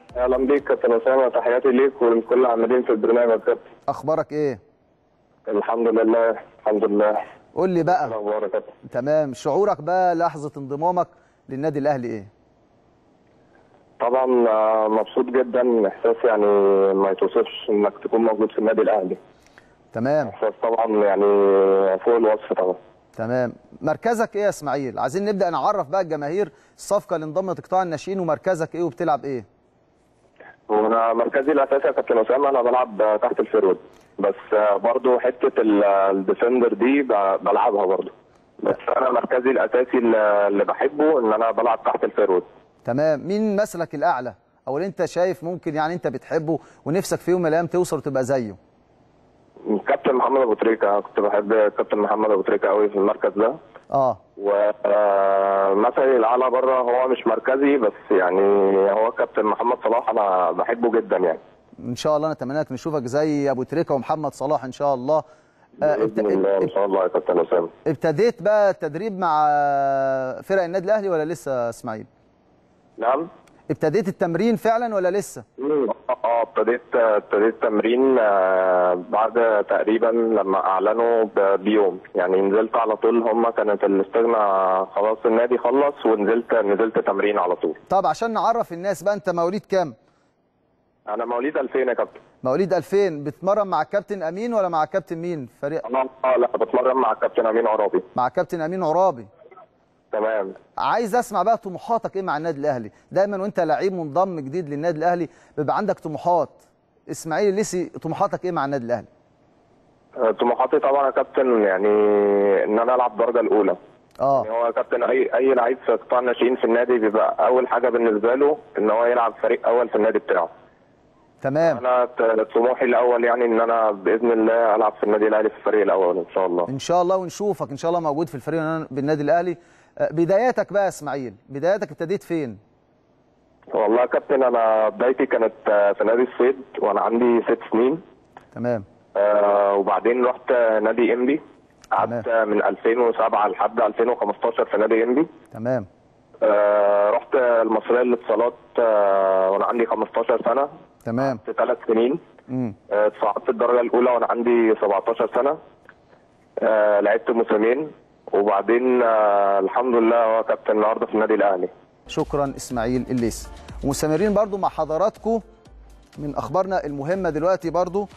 اهلا بيك كابتن اسامه تحياتي ليك ولكل العاملين في البرنامج يا كابتن اخبارك ايه الحمد لله الحمد لله قول لي إيه بقى الاخبار يا كابتن تمام شعورك بقى لحظه انضمامك للنادي الاهلي ايه طبعا آه، مبسوط جدا احساس يعني ما يتوصفش انك تكون موجود في النادي الاهلي تمام احساس طبعا يعني فوق الوصف طبعا تمام مركزك ايه يا اسماعيل عايزين نبدا نعرف بقى الجماهير الصفقه اللي انضمت قطاع الناشئين ومركزك ايه وبتلعب ايه وانا مركزي الاساسي يا كابتن اسامه انا بلعب آه، تحت الفيرود بس آه، برضو حته ال- الديفندر دي ب- بلعبها برضو بس انا مركزي الاساسي اللي اللي بحبه ان انا بلعب تحت الفيرود تمام مين مثلك الاعلى او اللي انت شايف ممكن يعني انت بتحبه ونفسك في يوم من الايام توصل وتبقى زيه كابتن محمد ابو تريكه كنت بحب كابتن محمد ابو تريكه قوي في المركز ده اه ومثلي الاعلى بره هو مش مركزي بس يعني هو كابتن محمد صلاح انا بحبه جدا يعني ان شاء الله نتمنى لك نشوفك زي ابو تريكه ومحمد صلاح ان شاء الله آه، ابت- باذن الله ان شاء الله يا كابتن اسامه ابتديت بقى التدريب مع فرق النادي الاهلي ولا لسه يا اسماعيل نعم ابتديت التمرين فعلا ولا لسه مم. اه ابتديت ابتديت تمرين آه، بعد تقريبا لما اعلنوا ب- بيوم يعني نزلت على طول هم كانت الاستغنى خلاص النادي خلص ونزلت نزلت تمرين على طول طب عشان نعرف الناس بقى انت مواليد كام انا مواليد 2000 يا كابتن مواليد 2000 بتمرن مع الكابتن امين ولا مع الكابتن مين فريق انا اه لا بتمرن مع الكابتن امين عرابي مع الكابتن امين عرابي تمام عايز اسمع بقى طموحاتك ايه مع النادي الاهلي دايما وانت لعيب منضم جديد للنادي الاهلي بيبقى عندك طموحات اسماعيل الليسي طموحاتك ايه مع النادي الاهلي آه، طموحاتي طبعا يا كابتن يعني ان انا العب الدرجه الاولى اه يعني هو يا كابتن اي اي لعيب في قطاع الناشئين في النادي بيبقى اول حاجه بالنسبه له ان هو يلعب فريق اول في النادي بتاعه تمام انا ت- طموحي الاول يعني ان انا باذن الله العب في النادي الاهلي في الفريق الاول ان شاء الله ان شاء الله ونشوفك ان شاء الله موجود في الفريق بالنادي الاهلي آه، بداياتك بقى يا اسماعيل بداياتك ابتديت فين والله يا كابتن انا بدايتي كانت آه، في نادي الصيد وانا عندي ست سنين تمام آه، وبعدين رحت آه، نادي انبي قعدت تمام. آه، من 2007 لحد 2015 في نادي انبي تمام آه، رحت آه، المصريه للاتصالات آه، وانا عندي 15 سنه تمام في ثلاث سنين امم آه، صعدت الدرجه الاولى وانا عندي 17 سنه آه، لعبت موسمين وبعدين آه، الحمد لله هو كابتن النهارده في النادي الاهلي شكرا اسماعيل الليسي ومستمرين برضو مع حضراتكم من اخبارنا المهمه دلوقتي برضو